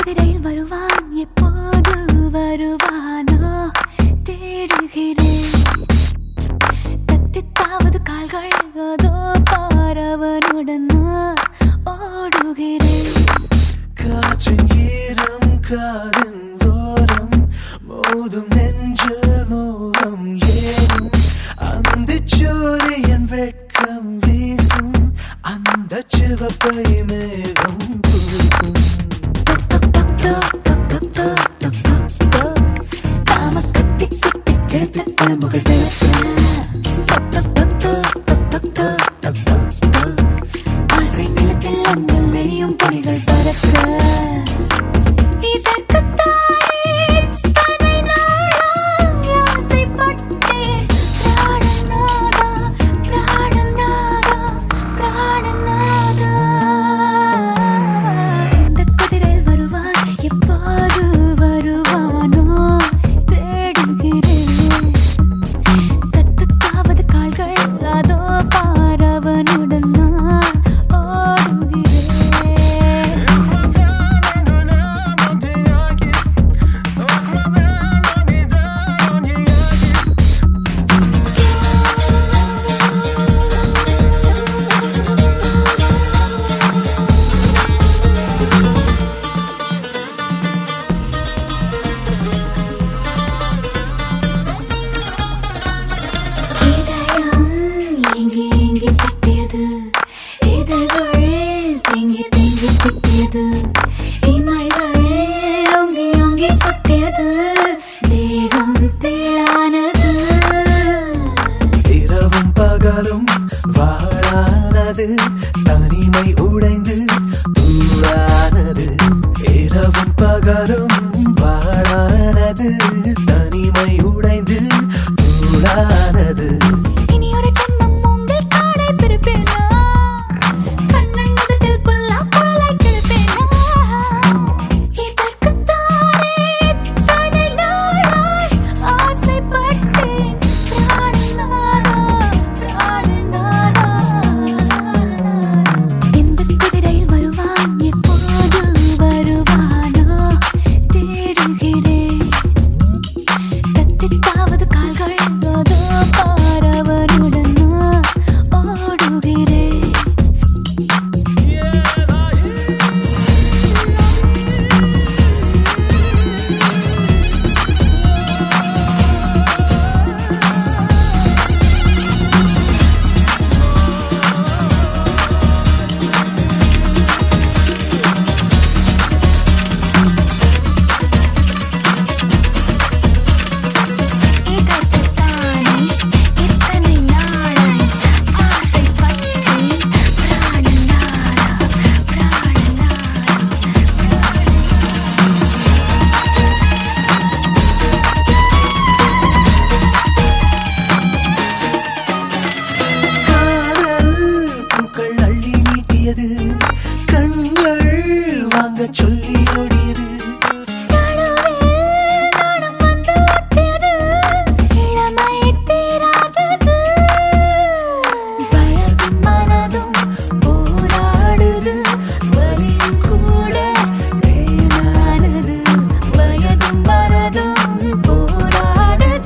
குதிரையில் வருவான் எப்போது வருவானோ தேடுகிறேன் தத்தித்தாவது கால்கள் அதோ பாரவனுடன் நான் ஓடுகிறேன் காற்றின் ஈரம் காதின் ஓரம் மோதும் நெஞ்சில் மோகம் ஏறும் அந்த சூரியன் வெட்கம் வீசும் அந்த சிவப்பை மேகம் பூசும் காமக்கத்தி குத்தி கிழத்த குழம்புகள் பிறக்க ஆசை நிலத்தில் அங்கில் நெளியும் பணிகள் பறக்க இதற்குத்தானே தன்னை நாளாய் ஆசைப்பட்டேன். பிராணநாதா, பிராணநாதா, பிராணநாதா. இந்தக் குதிரையில் வருவான், எப்போது வருவானோ தேடுகிறேன் தத்துத்தாவது கால்கள் அதோ பாரவனுடன் நான் ஓடுகிறேன் இதயம் ஏங்கி ஏங்கி தட்டியது இதழ்கள் தேங்கி தேங்கி திட்டியது இமைகள் ஓங்கி ஓங்கி கொட்டியது தேகம் தேளானது இரவும் பகலும் வாழானது தனிமை உடைந்து தூளானது இரவும் பகலும் வாழானது தனிமை உடைந்து தூளானது இனி ஒரு ஜென்மம் உங்கள் காடை பிறப்பேனா கண்ணன் முதட்டில் புல்லா புல்லை கிழப்பேனா இதற்குத்தானே தனி நாளாய் ஆசைப்பட்டேன் பிராணநாதா பிராணநாதா இந்த குதிரையில் வருவான் எப்போது வருவானோ தேடுகிறேன் தத்தித்தாவது கால்கள் அதோ பாரவனுடன் நான் ஓடுகிறேன் இதற்குத்தானே இத்தனை நாளாய் ஆசைப்பட்டேன் பிராணநாதா பிராணநாதா காதல் பூக்கள் அள்ளி நீட்டியது கண்கள் வாங்க சொல்லி